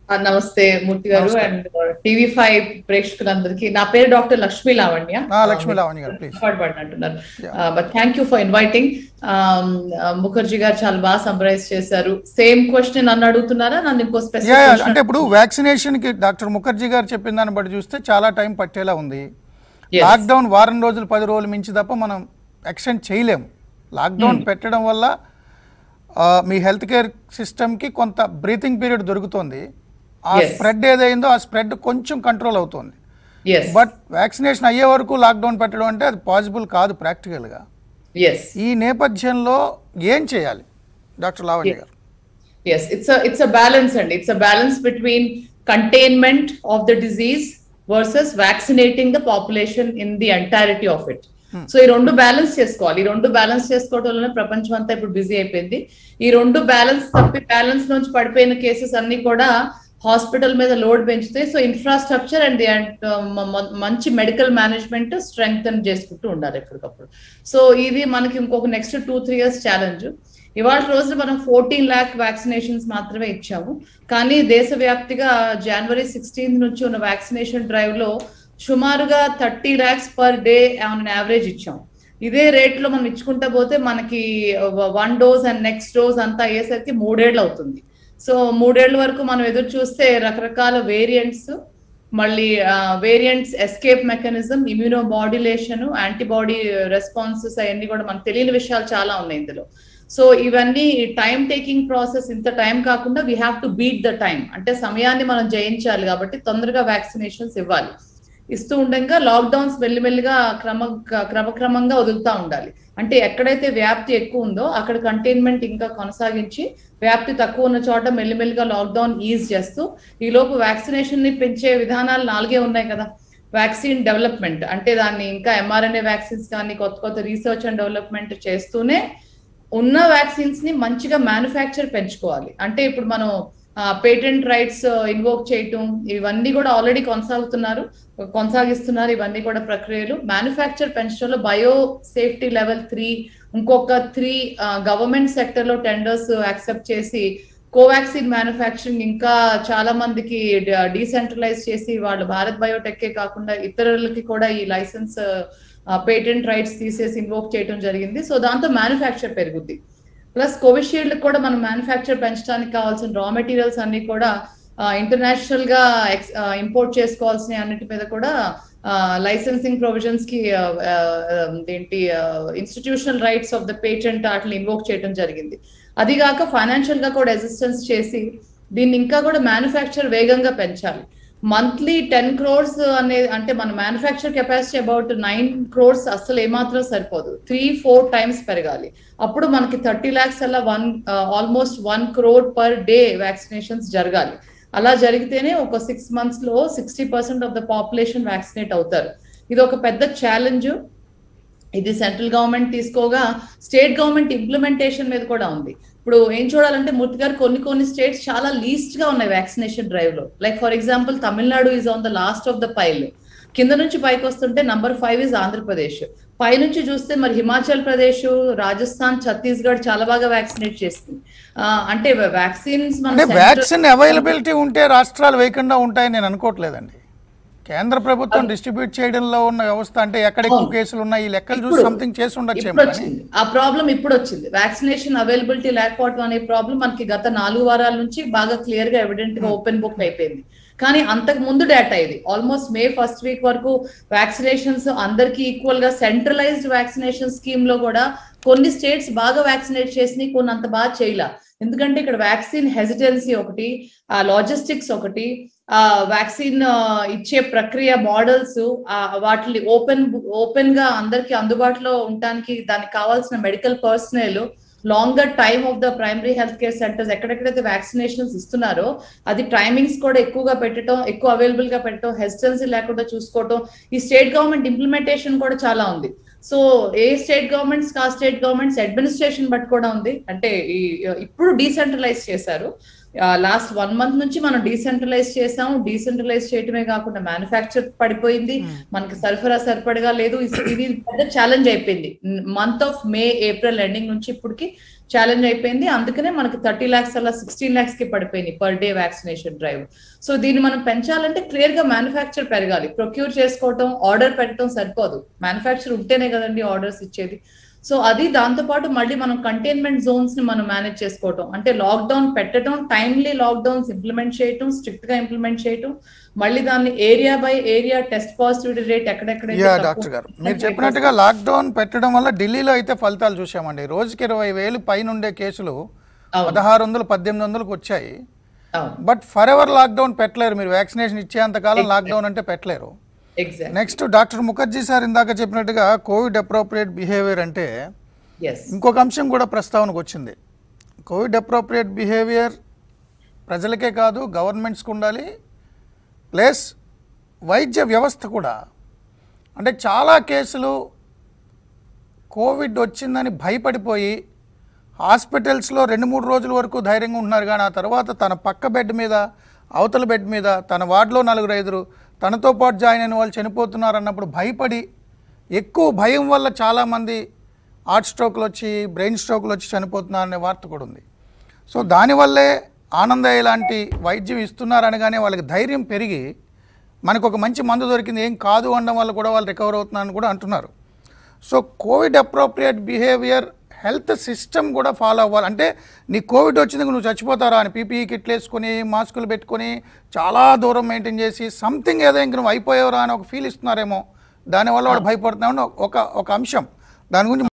ఆ, నమస్తే మూర్తి గారు నమస్కారం. అండ్ టీవీ ఫైవ్ ప్రేక్షకులందరికీ నా పేరు డాక్టర్ లక్ష్మీ లావణ్య ఆ, లక్ష్మీ లావణ్య గారు ప్లీజ్ అంటున్నారు Yeah. But thank you for inviting Mukherjee గారు చాలా బాగా సంబరైజ్ చేశారు సేమ్ క్వశ్చన్ నన్ను అడుగుతున్నారా నన్ను ఇంకో యా స్పెసిఫిక్ అంటే ఇప్పుడు వ్యాక్సినేషన్ కి డాక్టర్ ముఖర్జీ గారు చెప్పిన దాన్ని బట్టి చూస్తే చాలా టైం పట్టేలా ఉంది Yes. లాక్డౌన్ వారం రోజులు పది రోజులు మించి తప్ప మనం ఎక్స్టెండ్ చేయలేము లాక్డౌన్ పెట్టడం వల్ల ఆ, మీ హెల్త్ కేర్ సిస్టమ్కి కొంత బ్రీతింగ్ పీరియడ్ దొరుకుతుంది ఆ Yes. స్ప్రెడ్ ఏదైందో ఆ స్ప్రెడ్ కొంచెం కంట్రోల్ అవుతుంది ఎస్ బట్ వ్యాక్సినేషన్ అయ్యే వరకు లాక్డౌన్ పెట్టడం అంటే అది పాసిబుల్ కాదు ప్రాక్టికల్గా ఎస్ ఈ నేపథ్యంలో ఏం చేయాలి డాక్టర్ లావణ్య గారు yes it's a it's a balance and it's a balance between containment of the disease versus vaccinating the population in the entirety of it so ఈ రెండు బ్యాలెన్స్ చేసుకోవాలి ఈ రెండు బ్యాలెన్స్ చేసుకోవడం వల్ల ప్రపంచం అంతా ఇప్పుడు బిజీ అయిపోయింది ఈ రెండు బ్యాలెన్స్ తప్పి బ్యాలెన్స్ నుంచి పడిపోయిన కేసెస్ అన్ని కూడా హాస్పిటల్ మీద లోడ్ పెంచుతాయి సో ఇన్ఫ్రాస్ట్రక్చర్ అండ్ మంచి మెడికల్ మేనేజ్మెంట్ స్ట్రెంగ్త్ చేసుకుంటూ ఉండాలి ఎప్పటికప్పుడు సో ఇది మనకి ఇంకొక next two three years challenge ఇవాళ రోజు మనం ఫోర్టీన్ ల్యాక్ వ్యాక్సినేషన్స్ మాత్రమే ఇచ్చాము కానీ దేశవ్యాప్తిగా జనవరి సిక్స్టీన్త్ నుంచి ఉన్న వ్యాక్సినేషన్ డ్రైవ్ లో సుమారుగా thirty lakhs per day on average ఇచ్చాం ఇదే రేట్ లో మనం ఇచ్చుకుంటా పోతే మనకి one dose and next dose అంతా అయ్యేసరికి మూడేళ్ళు అవుతుంది సో మూడేళ్ల వరకు మనం ఎదురు చూస్తే రకరకాల వేరియంట్స్ మళ్ళీ variants escape mechanism immunomodulation antibody responses అవన్నీ కూడా మనకు తెలియని విషయాలు చాలా ఉన్నాయి ఇందులో సో ఇవన్నీ టైం టేకింగ్ ప్రాసెస్ ఇంత టైం కాకుండా we have to beat the time అంటే సమయాన్ని మనం జయించాలి కాబట్టి తొందరగా వ్యాక్సినేషన్స్ ఇవ్వాలి ఇస్తూ ఉండగా లాక్డౌన్స్ మెల్లిమెల్లిగా క్రమ క్రమక్రమంగా వదులుతా ఉండాలి అంటే ఎక్కడైతే వ్యాప్తి ఎక్కువ ఉందో అక్కడ కంటైన్మెంట్ ఇంకా కొనసాగించి వ్యాప్తి తక్కువ ఉన్న చోట మెల్లిమెల్లిగా లాక్డౌన్ ఈజ్ చేస్తూ ఈ లోపు వ్యాక్సినేషన్ ని పెంచే విధానాలు నాలుగే ఉన్నాయి కదా వ్యాక్సిన్ డెవలప్మెంట్ అంటే దాన్ని ఇంకా ఎంఆర్ఎన్ఏ వ్యాక్సిన్స్ కానీ కొత్త కొత్త రీసెర్చ్ అండ్ డెవలప్మెంట్ చేస్తూనే ఉన్న వ్యాక్సిన్స్ ని మంచిగా మ్యానుఫ్యాక్చర్ పెంచుకోవాలి అంటే ఇప్పుడు మనం పేటెంట్ రైట్స్ ఇన్వోక్ చేయటం ఇవన్నీ కూడా ఆల్రెడీ కొనసాగుతున్నారు కొనసాగిస్తున్నారు ఇవన్నీ కూడా ప్రక్రియలు మ్యానుఫ్యాక్చర్ పెంచడంలో బయో సేఫ్టీ లెవెల్ త్రీ ఇంకొక త్రీ గవర్నమెంట్ సెక్టర్ లో టెండర్స్ యాక్సెప్ట్ చేసి కోవాక్సిన్ మ్యానుఫ్యాక్చరింగ్ ఇంకా చాలా మందికి డీసెంట్రలైజ్ చేసి వాళ్ళు భారత్ బయోటెక్కే కాకుండా ఇతరులకి కూడా ఈ లైసెన్స్ పేటెంట్ రైట్స్ తీసేసి ఇన్వోక్ చేయడం జరిగింది సో దాంతో మ్యానుఫ్యాక్చర్ పెరుగుద్ది ప్లస్ కోవిషీల్డ్ కూడా మనం మ్యానుఫ్యాక్చర్ పెంచడానికి కావాల్సిన రా మెటీరియల్స్ అన్ని కూడా ఇంటర్నేషనల్ గా ఇంపోర్ట్ చేసుకోవాల్సిన అన్నిటి మీద కూడా లైసెన్సింగ్ ప్రొవిజన్స్ కి ఏంటి institutional rights of the patent వాటిని ఇన్వోక్ చేయడం జరిగింది అది కాక ఫైనాన్షియల్ గా కూడా అసిస్టెన్స్ చేసి దీన్ని ఇంకా కూడా మ్యానుఫ్యాక్చర్ వేగంగా పెంచాలి మంత్లీ టెన్ క్రోర్స్ అనే అంటే మన manufacture capacity about nine crores అసలు ఏమాత్రం సరిపోదు త్రీ ఫోర్ టైమ్స్ పెరగాలి అప్పుడు మనకి థర్టీ ల్యాక్స్ అలా one almost one crore per day vaccinations జరగాలి అలా జరిగితేనే ఒక సిక్స్ మంత్స్ లో sixty percent of the population vaccinate అవుతారు ఇది ఒక పెద్ద ఛాలెంజ్ ఇది సెంట్రల్ గవర్నమెంట్ తీసుకోగా స్టేట్ గవర్నమెంట్ ఇంప్లిమెంటేషన్ మీద కూడా ఉంది ఇప్పుడు ఏం చూడాలంటే మూర్తి గారు కొన్ని కొన్ని స్టేట్స్ చాలా లీస్ట్ గా ఉన్నాయి వ్యాక్సినేషన్ డ్రైవ్ లో like for example Tamil Nadu is on the last of the pile కింద నుంచి పైకి వస్తుంటే నంబర్ ఫైవ్ ఇస్ ఆంధ్రప్రదేశ్ పై నుంచి చూస్తే మరి హిమాచల్ ప్రదేశ్ రాజస్థాన్ ఛత్తీస్గఢ్ చాలా బాగా వ్యాక్సినేట్ చేస్తుంది అంటే వ్యాక్సిన్స్ అంటే వ్యాక్సిన్ అవైలబిలిటీ ఉంటే రాష్ట్రాలు వేయకుండా ఉంటాయని నేను అనుకోవట్లేదండి కేంద్ర ప్రభుత్వం డిస్ట్రిబ్యూట్ చేయడంలో ఉన్న వ్యవస్థ అంటే ఎక్కడ ఎక్కువ కేసులు ఉన్నాయి ఈ లెక్కలు చూసి సంథింగ్ చేసి ఉండొచ్చేమో ఇప్పుడు వచ్చింది ఆ ప్రాబ్లం ఇప్పుడు వచ్చింది వ్యాక్సినేషన్ అవైలబిలిటీ లేకపోవడం అనే ప్రాబ్లం మనకి గత నాలుగు వారాల నుంచి బాగా క్లియర్ గా ఎవిడెంట్ గా ఓపెన్ బుక్ అయిపోయింది కానీ అంతకు ముందు డేటా ఇది ఆల్మోస్ట్ మే ఫస్ట్ వీక్ వరకు వ్యాక్సినేషన్స్ అందరికి ఈక్వల్ గా సెంట్రలైజ్డ్ వ్యాక్సినేషన్ స్కీమ్ లో కూడా కొన్ని స్టేట్స్ బాగా వ్యాక్సినేట్ చేసినాయి కొన్ని అంత బాగా చేయలే ఎందుకంటే ఇక్కడ వ్యాక్సిన్ హెసిటెన్సీ ఒకటి ఆ లాజిస్టిక్స్ ఒకటి ఆ వ్యాక్సిన్ ఇచ్చే ప్రక్రియ మోడల్స్ వాటిని ఓపెన్ ఓపెన్ గా అందరికి అందుబాటులో ఉండటానికి దానికి కావాల్సిన medical personnel longer time of the primary health care centres ఎక్కడెక్కడైతే వ్యాక్సినేషన్స్ ఇస్తున్నారో అది టైమింగ్స్ కూడా ఎక్కువగా పెట్టడం ఎక్కువ అవైలబుల్ గా పెట్టడం హెసిటెన్సీ లేకుండా చూసుకోవటం ఈ స్టేట్ గవర్నమెంట్ ఇంప్లిమెంటేషన్ కూడా చాలా ఉంది సో ఏ స్టేట్ గవర్నమెంట్స్ ఆ స్టేట్ గవర్నమెంట్స్ అడ్మినిస్ట్రేషన్ బట్టి కూడా ఉంది అంటే ఈ ఇప్పుడు డీసెంట్రలైజ్ చేశారు లాస్ట్ వన్ మంత్ నుంచి మనం డీసెంట్రలైజ్ చేసాం డీసెంట్రలైజ్ చేయటమే కాకుండా మ్యానుఫ్యాక్చర్ పడిపోయింది మనకి సరఫరా సరిపడగా లేదు ఇది- ఇది పెద్ద ఛాలెంజ్ అయిపోయింది month of May April ending నుంచి ఇప్పటికి ఛాలెంజ్ అయిపోయింది అందుకనే మనకి థర్టీ లాక్స్ అలా సిక్స్టీన్ లాక్స్ కి పడిపోయింది per day vaccination drive so దీన్ని మనం పెంచాలంటే క్లియర్ గా మ్యానుఫ్యాక్చర్ పెరగాలి ప్రొక్యూర్ చేసుకోవటం ఆర్డర్ పెట్టడం సరిపోదు మ్యానుఫ్యాక్చర్ ఉంటేనే కదండి ఆర్డర్స్ ఇచ్చేది సో అది దాంతో పాటు మళ్ళీ మనం కంటైన్మెంట్ జోన్స్ ని మనం మేనేజ్ చేసుకోవటం అంటే లాక్డౌన్ పెట్టడం టైమ్లీ లాక్డౌన్స్ ఇంప్లిమెంట్ చేయటం స్ట్రిక్ట్ గా ఇంప్లిమెంట్ చేయటం మళ్ళీ దాన్ని area by area test positivity rate ఎక్కడెక్కడైతే యా తక్కువ డాక్టర్ గారు మీరు చెప్పినట్టుగా లాక్డౌన్ పెట్టడం వల్ల ఢిల్లీలో అయితే ఫలితాలు చూసామండి రోజుకి ఇరవై వేలు పైన ఉండే కేసులు అవును. పదహారు వందలు పద్దెనిమిది వందలకు వచ్చాయి అవును బట్ ఫర్ ఎవర్ లాక్డౌన్ పెట్టలేరు మీరు వ్యాక్సినేషన్ ఇచ్చేంత కాలం లాక్డౌన్ అంటే పెట్టలేరు exact next doctor Mukherjee sir ఇందాక చెప్పినట్టుగా కోవిడ్ అప్రోప్రియేట్ బిహేవియర్ అంటే ఎస్ ఇంకొక అంశం కూడా ప్రస్తావనకు వచ్చింది కోవిడ్ అప్రోప్రియేట్ బిహేవియర్ ప్రజలకే కాదు గవర్నమెంట్స్కి ఉండాలి ప్లస్ వైద్య వ్యవస్థ కూడా అంటే చాలా కేసులు కోవిడ్ వచ్చిందని భయపడిపోయి హాస్పిటల్స్లో రెండు మూడు రోజుల వరకు ధైర్యంగా ఉంటున్నారు కానీ ఆ తర్వాత తన పక్క బెడ్ మీద అవతల బెడ్ మీద తన వార్డులో నలుగురు ఐదుగురు తనతో పాటు జాయిన్ అయిన వాళ్ళు చనిపోతున్నారు అన్నప్పుడు భయపడి ఎక్కువ భయం వల్ల చాలామంది హార్ట్ స్ట్రోక్లు వచ్చి బ్రెయిన్ స్ట్రోక్లు వచ్చి చనిపోతున్నారనే వార్త కూడా ఉంది సో దానివల్లే ఆనందయ్య లాంటి వైద్యం ఇస్తున్నారు అనగానే వాళ్ళకి ధైర్యం పెరిగి మనకు ఒక మంచి మందు దొరికింది ఏం కాదు అనడం వల్ల కూడా వాళ్ళు రికవర్ అవుతున్నారని కూడా అంటున్నారు so Covid appropriate behaviour health system కూడా ఫాలో అవ్వాలి అంటే నీ కోవిడ్ వచ్చింది నువ్వు చచ్చిపోతారా అని పీపీఈ కిట్లు వేసుకొని మాస్కులు పెట్టుకొని చాలా దూరం మెయింటైన్ చేసి సంథింగ్ ఏదో ఇంక నువ్వు అయిపోయావురా అని ఒక ఫీల్ ఇస్తున్నారేమో దానివల్ల వాడు భయపడుతున్నామని ఒక ఒక అంశం దాని గురించి